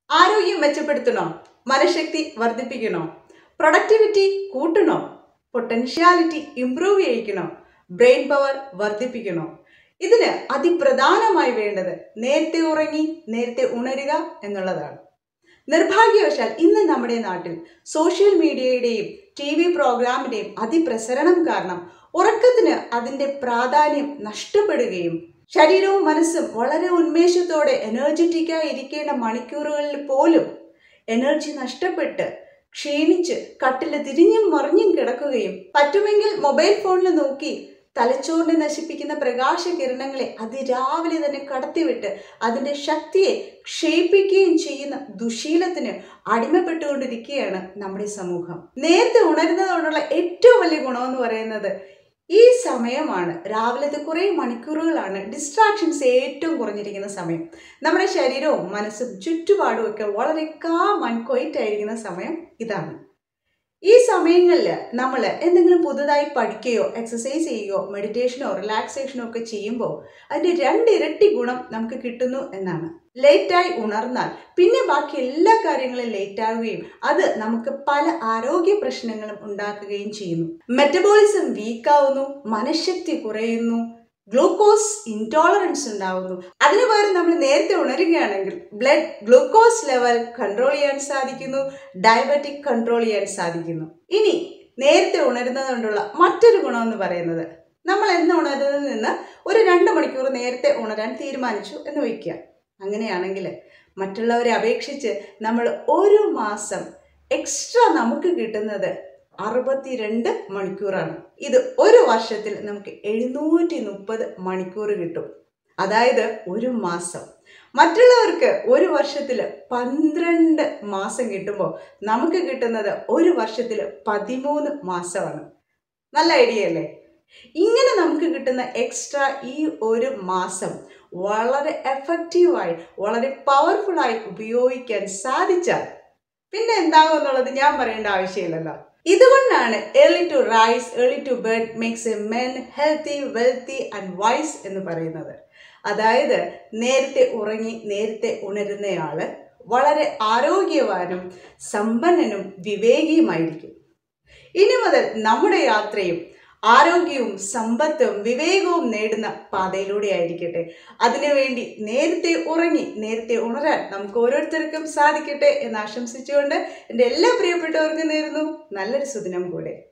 ആരോഗ്യം മെച്ചപ്പെടുത്തണോ മനഃശക്തി വർദ്ധിപ്പിക്കണോ പ്രൊഡക്ടിവിറ്റി കൂട്ടണോ പൊട്ടൻഷ്യാലിറ്റി ഇംപ്രൂവ് ചെയ്യിക്കണോ ബ്രെയിൻ പവർ വർദ്ധിപ്പിക്കണോ ഇതിന് അതിപ്രധാനമായി വേണ്ടത് നേരത്തെ ഉറങ്ങി നേരത്തെ ഉണരുക എന്നുള്ളതാണ് നിർഭാഗ്യവശാൽ ഇന്ന് നമ്മുടെ നാട്ടിൽ സോഷ്യൽ മീഡിയയുടെയും ടി വി പ്രോഗ്രാമിൻ്റെയും അതിപ്രസരണം കാരണം ഉറക്കത്തിന് അതിൻ്റെ പ്രാധാന്യം നഷ്ടപ്പെടുകയും ശരീരവും മനസ്സും വളരെ ഉന്മേഷത്തോടെ എനർജറ്റിക്കായി ഇരിക്കേണ്ട മണിക്കൂറുകളിൽ പോലും എനർജി നഷ്ടപ്പെട്ട് ക്ഷീണിച്ച് കട്ടിൽ തിരിഞ്ഞും മറിഞ്ഞും കിടക്കുകയും പറ്റുമെങ്കിൽ മൊബൈൽ ഫോണിൽ നോക്കി തലച്ചോറിനെ നശിപ്പിക്കുന്ന പ്രകാശകിരണങ്ങളെ അതിരാവിലെ തന്നെ കടത്തിവിട്ട് അതിൻ്റെ ശക്തിയെ ക്ഷയിപ്പിക്കുകയും ചെയ്യുന്ന ദുശീലത്തിന് അടിമപ്പെട്ടുകൊണ്ടിരിക്കുകയാണ് നമ്മുടെ സമൂഹം നേരത്തെ ഉണരുന്നതുകൊണ്ടുള്ള ഏറ്റവും വലിയ ഗുണമെന്ന് പറയുന്നത് ഈ സമയമാണ് രാവിലത്തെ കുറേ മണിക്കൂറുകളാണ് ഡിസ്ട്രാക്ഷൻസ് ഏറ്റവും കുറഞ്ഞിരിക്കുന്ന സമയം നമ്മുടെ ശരീരവും മനസ്സും ചുറ്റുപാടും ഒക്കെ വളരെ കാം ആൻഡ് ക്വൈറ്റ് ആയിരിക്കുന്ന സമയം ഇതാണ് ഈ സമയങ്ങളിൽ നമ്മൾ എന്തെങ്കിലും പുതുതായി പഠിക്കുകയോ എക്സസൈസ് ചെയ്യുകയോ മെഡിറ്റേഷനോ റിലാക്സേഷനോ ഒക്കെ ചെയ്യുമ്പോൾ അതിൻ്റെ രണ്ടിരട്ടി ഗുണം നമുക്ക് കിട്ടുന്നു എന്നാണ് ലേറ്റായി ഉണർന്നാൽ പിന്നെ ബാക്കി എല്ലാ കാര്യങ്ങളും ലേറ്റ് ആവുകയും അത് നമുക്ക് പല ആരോഗ്യ പ്രശ്നങ്ങളും ഉണ്ടാക്കുകയും ചെയ്യുന്നു മെറ്റബോളിസം വീക്കാവുന്നു മനഃശക്തി കുറയുന്നു ഗ്ലൂക്കോസ് ഇൻടോളറൻസ് ഉണ്ടാവുന്നു അതിനു പകരം നമ്മൾ നേരത്തെ ഉണരുകയാണെങ്കിൽ ബ്ലഡ് ഗ്ലൂക്കോസ് ലെവൽ കൺട്രോൾ ചെയ്യാൻ സാധിക്കുന്നു ഡയബറ്റിക് കൺട്രോൾ ചെയ്യാൻ സാധിക്കുന്നു ഇനി നേരത്തെ ഉണരുന്നത് കൊണ്ടുള്ള മറ്റൊരു ഗുണമെന്ന് പറയുന്നത് നമ്മൾ എന്ന് ഉണരുന്നതിൽ നിന്ന് ഒരു രണ്ട് മണിക്കൂർ നേരത്തെ ഉണരാൻ തീരുമാനിച്ചു എന്ന് വയ്ക്കുക അങ്ങനെയാണെങ്കിൽ മറ്റുള്ളവരെ അപേക്ഷിച്ച് നമ്മൾ ഒരു മാസം എക്സ്ട്രാ നമുക്ക് കിട്ടുന്നത് അറുപത്തിരണ്ട് മണിക്കൂറാണ് ഇത് ഒരു വർഷത്തിൽ നമുക്ക് എഴുന്നൂറ്റി മുപ്പത് മണിക്കൂർ കിട്ടും അതായത് ഒരു മാസം മറ്റുള്ളവർക്ക് ഒരു വർഷത്തിൽ പന്ത്രണ്ട് മാസം കിട്ടുമ്പോൾ നമുക്ക് കിട്ടുന്നത് ഒരു വർഷത്തിൽ പതിമൂന്ന് മാസമാണ് നല്ല ഐഡിയ അല്ലേ ഇങ്ങനെ നമുക്ക് കിട്ടുന്ന എക്സ്ട്രാ ഈ ഒരു മാസം വളരെ എഫക്റ്റീവായി വളരെ പവർഫുള്ളായി ഉപയോഗിക്കാൻ സാധിച്ചാൽ പിന്നെ എന്താകും എന്നുള്ളത് ഞാൻ പറയേണ്ട ആവശ്യമില്ലല്ലോ ഇതുകൊണ്ടാണ് early to rise early to bed makes a men healthy wealthy and wise എന്ന് പറയുന്നത് അതായത് നേരത്തെ ഉറങ്ങി നേരത്തെ ഉണരുന്നയാള് വളരെ ആരോഗ്യവാനും സമ്പന്നനും വിവേകിയുമായിരിക്കും ഇനി മുതൽ നമ്മുടെ യാത്രയും ആരോഗ്യവും സമ്പത്തും വിവേകവും നേടുന്ന പാതയിലൂടെ ആയിരിക്കട്ടെ അതിനുവേണ്ടി നേരത്തെ ഉറങ്ങി നേരത്തെ ഉണരാൻ നമുക്ക് ഓരോരുത്തർക്കും സാധിക്കട്ടെ എന്ന് ആശംസിച്ചുകൊണ്ട് എൻ്റെ എല്ലാ പ്രിയപ്പെട്ടവർക്കും നേരുന്നു നല്ലൊരു സുദിനം കൂടെ